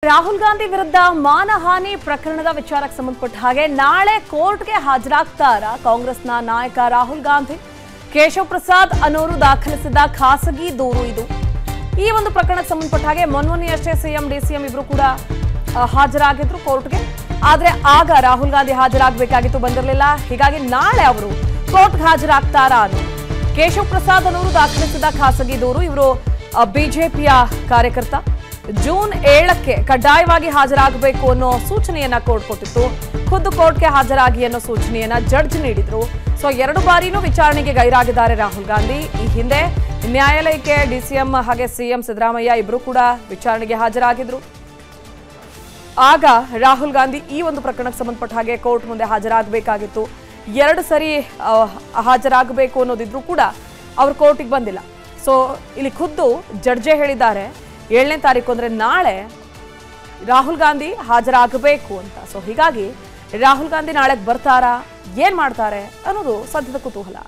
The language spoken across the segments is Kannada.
ರಾಹುಲ್ ಗಾಂಧಿ ವಿರುದ್ಧ ಮಾನಹಾನಿ ಪ್ರಕರಣದ ವಿಚಾರಕ್ಕೆ ಸಂಬಂಧಪಟ್ಟ ಹಾಗೆ ನಾಳೆ ಕೋರ್ಟ್ಗೆ ಹಾಜರಾಗ್ತಾರ ಕಾಂಗ್ರೆಸ್ನ ನಾಯಕ ರಾಹುಲ್ ಗಾಂಧಿ ಕೇಶವ್ ಪ್ರಸಾದ್ ಅನ್ನೋರು ದಾಖಲಿಸಿದ ಖಾಸಗಿ ದೂರು ಇದು ಈ ಒಂದು ಪ್ರಕರಣಕ್ಕೆ ಸಂಬಂಧಪಟ್ಟ ಹಾಗೆ ಮೊನ್ಮೊನ್ನೆಯಷ್ಟೇ ಸಿಎಂ ಡಿಸಿಎಂ ಇಬ್ರು ಕೂಡ ಆ, ಹಾಜರಾಗಿದ್ರು ಕೋರ್ಟ್ಗೆ ಆದ್ರೆ ಆಗ ರಾಹುಲ್ ಗಾಂಧಿ ಹಾಜರಾಗಬೇಕಾಗಿತ್ತು ಬಂದಿರಲಿಲ್ಲ ಹೀಗಾಗಿ ನಾಳೆ ಅವರು ಕೋರ್ಟ್ಗೆ ಹಾಜರಾಗ್ತಾರಾ ಅನ್ನೋ ಕೇಶವ್ ಪ್ರಸಾದ್ ಅನ್ನೋರು ದಾಖಲಿಸಿದ ಖಾಸಗಿ ದೂರು ಇವರು ಬಿಜೆಪಿಯ ಕಾರ್ಯಕರ್ತ ಜೂನ್ ಏಳಕ್ಕೆ ಕಡ್ಡಾಯವಾಗಿ ಹಾಜರಾಗಬೇಕು ಅನ್ನೋ ಸೂಚನೆಯನ್ನ ಕೋರ್ಟ್ ಕೊಟ್ಟಿತ್ತು ಖುದ್ದು ಕೋರ್ಟ್ಗೆ ಹಾಜರಾಗಿ ಅನ್ನೋ ಸೂಚನೆಯನ್ನ ಜಡ್ಜ್ ನೀಡಿದ್ರು ಸೊ ಎರಡು ಬಾರಿನೂ ವಿಚಾರಣೆಗೆ ಗೈರಾಗಿದ್ದಾರೆ ರಾಹುಲ್ ಗಾಂಧಿ ಈ ಹಿಂದೆ ನ್ಯಾಯಾಲಯಕ್ಕೆ ಡಿಸಿಎಂ ಹಾಗೆ ಸಿಎಂ ಸಿದ್ದರಾಮಯ್ಯ ಇಬ್ರು ಕೂಡ ವಿಚಾರಣೆಗೆ ಹಾಜರಾಗಿದ್ರು ಆಗ ರಾಹುಲ್ ಗಾಂಧಿ ಈ ಒಂದು ಪ್ರಕರಣಕ್ಕೆ ಸಂಬಂಧಪಟ್ಟ ಹಾಗೆ ಕೋರ್ಟ್ ಮುಂದೆ ಹಾಜರಾಗಬೇಕಾಗಿತ್ತು ಎರಡು ಸರಿ ಆ, ಹಾಜರಾಗಬೇಕು ಅನ್ನೋದಿದ್ರು ಕೂಡ ಅವರು ಕೋರ್ಟಿಗೆ ಬಂದಿಲ್ಲ ಸೊ ಇಲ್ಲಿ ಖುದ್ದು ಜಡ್ಜೆ ಹೇಳಿದ್ದಾರೆ ಏಳನೇ ತಾರೀಕು ಅಂದರೆ ನಾಳೆ ರಾಹುಲ್ ಗಾಂಧಿ ಹಾಜರಾಗಬೇಕು ಅಂತ ಸೊ ಹೀಗಾಗಿ ರಾಹುಲ್ ಗಾಂಧಿ ನಾಳೆಗೆ ಬರ್ತಾರಾ ಏನ್ ಮಾಡ್ತಾರೆ ಅನ್ನೋದು ಸದ್ಯದ ಕುತೂಹಲ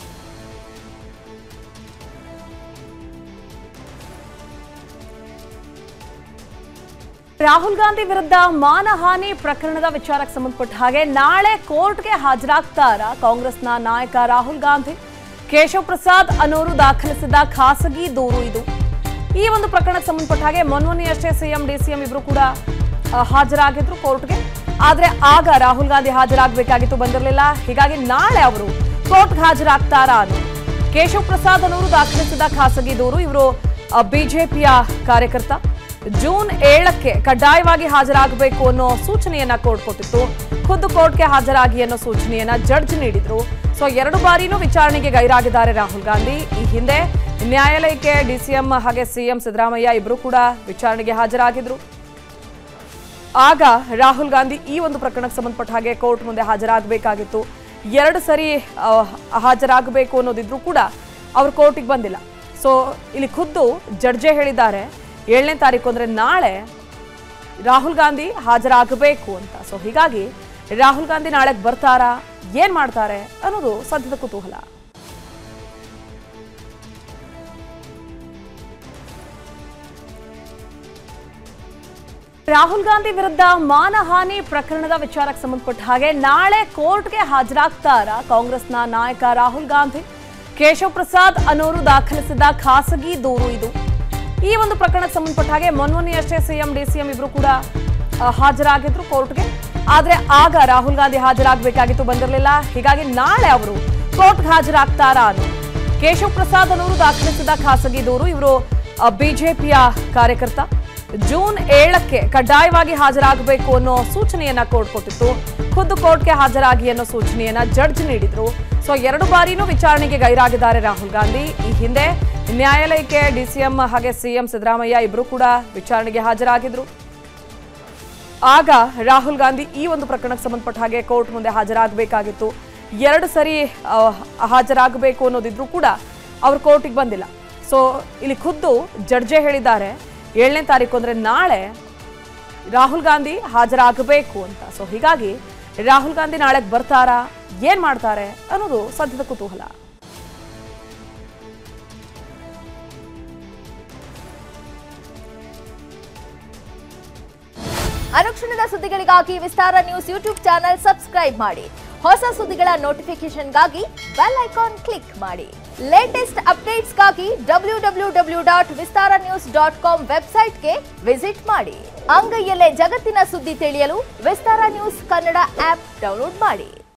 ರಾಹುಲ್ ಗಾಂಧಿ ವಿರುದ್ಧ ಮಾನಹಾನಿ ಪ್ರಕರಣದ ವಿಚಾರಕ್ಕೆ ಸಂಬಂಧಪಟ್ಟ ಹಾಗೆ ನಾಳೆ ಕೋರ್ಟ್ಗೆ ಹಾಜರಾಗ್ತಾರ ಕಾಂಗ್ರೆಸ್ನ ನಾಯಕ ರಾಹುಲ್ ಗಾಂಧಿ ಕೇಶವ್ ಪ್ರಸಾದ್ ಅನ್ನೋರು ದಾಖಲಿಸಿದ ಖಾಸಗಿ ದೂರು ಇದು ಈ ಒಂದು ಪ್ರಕರಣಕ್ಕೆ ಸಂಬಂಧಪಟ್ಟ ಹಾಗೆ ಮೊನ್ಮೊನ್ನೆಯಷ್ಟೇ ಸಿಎಂ ಡಿಸಿಎಂ ಇಬ್ರು ಕೂಡ ಆ, ಹಾಜರಾಗಿದ್ರು ಕೋರ್ಟ್ಗೆ ಆದ್ರೆ ಆಗ ರಾಹುಲ್ ಗಾಂಧಿ ಹಾಜರಾಗಬೇಕಾಗಿತ್ತು ಬಂದಿರಲಿಲ್ಲ ಹೀಗಾಗಿ ನಾಳೆ ಅವರು ಕೋರ್ಟ್ಗೆ ಹಾಜರಾಗ್ತಾರಾ ಅನ್ನೋ ಕೇಶವ್ ಪ್ರಸಾದ್ ಅನ್ನೋರು ದಾಖಲಿಸಿದ ಖಾಸಗಿ ದೂರು ಇವರು ಬಿಜೆಪಿಯ ಕಾರ್ಯಕರ್ತ ಜೂನ್ ಏಳಕ್ಕೆ ಕಡ್ಡಾಯವಾಗಿ ಹಾಜರಾಗಬೇಕು ಅನ್ನೋ ಸೂಚನೆಯನ್ನ ಕೋರ್ಟ್ ಕೊಟ್ಟಿತ್ತು ಖುದ್ದು ಕೋರ್ಟ್ಗೆ ಹಾಜರಾಗಿ ಅನ್ನೋ ಸೂಚನೆಯನ್ನ ಜಡ್ಜ್ ನೀಡಿದ್ರು ಸೊ ಎರಡು ಬಾರಿನೂ ವಿಚಾರಣೆಗೆ ಗೈರಾಗಿದ್ದಾರೆ ರಾಹುಲ್ ಗಾಂಧಿ ಈ ಹಿಂದೆ ನ್ಯಾಯಾಲಯಕ್ಕೆ ಡಿಸಿಎಂ ಹಾಗೆ ಸಿಎಂ ಸಿದ್ದರಾಮಯ್ಯ ಇಬ್ರು ಕೂಡ ವಿಚಾರಣೆಗೆ ಹಾಜರಾಗಿದ್ರು ಆಗ ರಾಹುಲ್ ಗಾಂಧಿ ಈ ಒಂದು ಪ್ರಕರಣಕ್ಕೆ ಸಂಬಂಧಪಟ್ಟ ಹಾಗೆ ಕೋರ್ಟ್ ಮುಂದೆ ಹಾಜರಾಗಬೇಕಾಗಿತ್ತು ಎರಡು ಸರಿ ಆ, ಹಾಜರಾಗಬೇಕು ಅನ್ನೋದಿದ್ರು ಕೂಡ ಅವರು ಕೋರ್ಟಿಗೆ ಬಂದಿಲ್ಲ ಸೊ ಇಲ್ಲಿ ಖುದ್ದು ಜಡ್ಜೆ ಹೇಳಿದ್ದಾರೆ ಏಳನೇ ತಾರೀಕು ಅಂದರೆ ನಾಳೆ ರಾಹುಲ್ ಗಾಂಧಿ ಹಾಜರಾಗಬೇಕು ಅಂತ ಸೊ ಹೀಗಾಗಿ ರಾಹುಲ್ ಗಾಂಧಿ ನಾಳೆಗೆ ಬರ್ತಾರಾ ಏನ್ ಮಾಡ್ತಾರೆ ಅನ್ನೋದು ಸದ್ಯದ ಕುತೂಹಲ ರಾಹುಲ್ ಗಾಂಧಿ ವಿರುದ್ಧ ಮಾನಹಾನಿ ಪ್ರಕರಣದ ವಿಚಾರಕ್ಕೆ ಸಂಬಂಧಪಟ್ಟ ಹಾಗೆ ನಾಳೆ ಕೋರ್ಟ್ಗೆ ಹಾಜರಾಗ್ತಾರ ಕಾಂಗ್ರೆಸ್ನ ನಾಯಕ ರಾಹುಲ್ ಗಾಂಧಿ ಕೇಶವ್ ಪ್ರಸಾದ್ ಅನ್ನೋರು ದಾಖಲಿಸಿದ ಖಾಸಗಿ ದೂರು ಇದು ಈ ಒಂದು ಪ್ರಕರಣಕ್ಕೆ ಸಂಬಂಧಪಟ್ಟ ಹಾಗೆ ಮೊನ್ಮೊನ್ನೆಯಷ್ಟೇ ಸಿಎಂ ಡಿಸಿಎಂ ಇಬ್ರು ಕೂಡ ಆ, ಹಾಜರಾಗಿದ್ರು ಕೋರ್ಟ್ಗೆ ಆದ್ರೆ ಆಗ ರಾಹುಲ್ ಗಾಂಧಿ ಹಾಜರಾಗಬೇಕಾಗಿತ್ತು ಬಂದಿರಲಿಲ್ಲ ಹೀಗಾಗಿ ನಾಳೆ ಅವರು ಕೋರ್ಟ್ಗೆ ಹಾಜರಾಗ್ತಾರಾ ಅನ್ನೋ ಕೇಶವ್ ಪ್ರಸಾದ್ ಅನ್ನೋರು ದಾಖಲಿಸಿದ ಖಾಸಗಿ ದೂರು ಇವರು ಬಿಜೆಪಿಯ ಕಾರ್ಯಕರ್ತ ಜೂನ್ ಏಳಕ್ಕೆ ಕಡ್ಡಾಯವಾಗಿ ಹಾಜರಾಗಬೇಕು ಅನ್ನೋ ಸೂಚನೆಯನ್ನ ಕೋರ್ಟ್ ಕೊಟ್ಟಿತ್ತು ಖುದ್ದು ಕೋರ್ಟ್ಗೆ ಹಾಜರಾಗಿ ಅನ್ನೋ ಸೂಚನೆಯನ್ನ ಜಡ್ಜ್ ನೀಡಿದ್ರು ಸೊ ಎರಡು ಬಾರಿನೂ ವಿಚಾರಣೆಗೆ ಗೈರಾಗಿದ್ದಾರೆ ರಾಹುಲ್ ಗಾಂಧಿ ಈ ಹಿಂದೆ ನ್ಯಾಯಾಲಯಕ್ಕೆ ಡಿಸಿಎಂ ಹಾಗೆ ಸಿಎಂ ಸಿದ್ದರಾಮಯ್ಯ ಇಬ್ರು ಕೂಡ ವಿಚಾರಣೆಗೆ ಹಾಜರಾಗಿದ್ರು ಆಗ ರಾಹುಲ್ ಗಾಂಧಿ ಈ ಒಂದು ಪ್ರಕರಣಕ್ಕೆ ಸಂಬಂಧಪಟ್ಟ ಹಾಗೆ ಕೋರ್ಟ್ ಮುಂದೆ ಹಾಜರಾಗಬೇಕಾಗಿತ್ತು ಎರಡು ಸರಿ ಆ, ಹಾಜರಾಗಬೇಕು ಅನ್ನೋದಿದ್ರು ಕೂಡ ಅವರು ಕೋರ್ಟಿಗೆ ಬಂದಿಲ್ಲ ಸೊ ಇಲ್ಲಿ ಖುದ್ದು ಜಡ್ಜೆ ಹೇಳಿದ್ದಾರೆ ಏಳನೇ ತಾರೀಕು ಅಂದರೆ ನಾಳೆ ರಾಹುಲ್ ಗಾಂಧಿ ಹಾಜರಾಗಬೇಕು ಅಂತ ಸೊ ಹೀಗಾಗಿ ರಾಹುಲ್ ಗಾಂಧಿ ನಾಳೆಗೆ ಬರ್ತಾರಾ ಏನ್ ಮಾಡ್ತಾರೆ ಅನ್ನೋದು ಸದ್ಯದ ಕುತೂಹಲ ಅನುಕ್ಷಣದ ಸುದ್ದಿಗಳಿಗಾಗಿ Vistara news YouTube channel subscribe ಮಾಡಿ ಹೊಸ ಸುದ್ದಿಗಳ ನೋಟಿಫಿಕೇಶನ್ಗಾಗಿ ಬೆಲ್ ಐಕಾನ್ ಕ್ಲಿಕ್ ಮಾಡಿ ಲೇಟೆಸ್ಟ್ ಅಪ್ಡೇಟ್ಸ್ಗಾಗಿ W W W dot Vistara news dot com ವೆಬ್ಸೈಟ್ಗೆ ವಿಸಿಟ್ ಮಾಡಿ ಅಂಗೈಯಲ್ಲೇ ಜಗತ್ತಿನ ಸುದ್ದಿ ತಿಳಿಯಲು Vistara news Kannada app download ಮಾಡಿ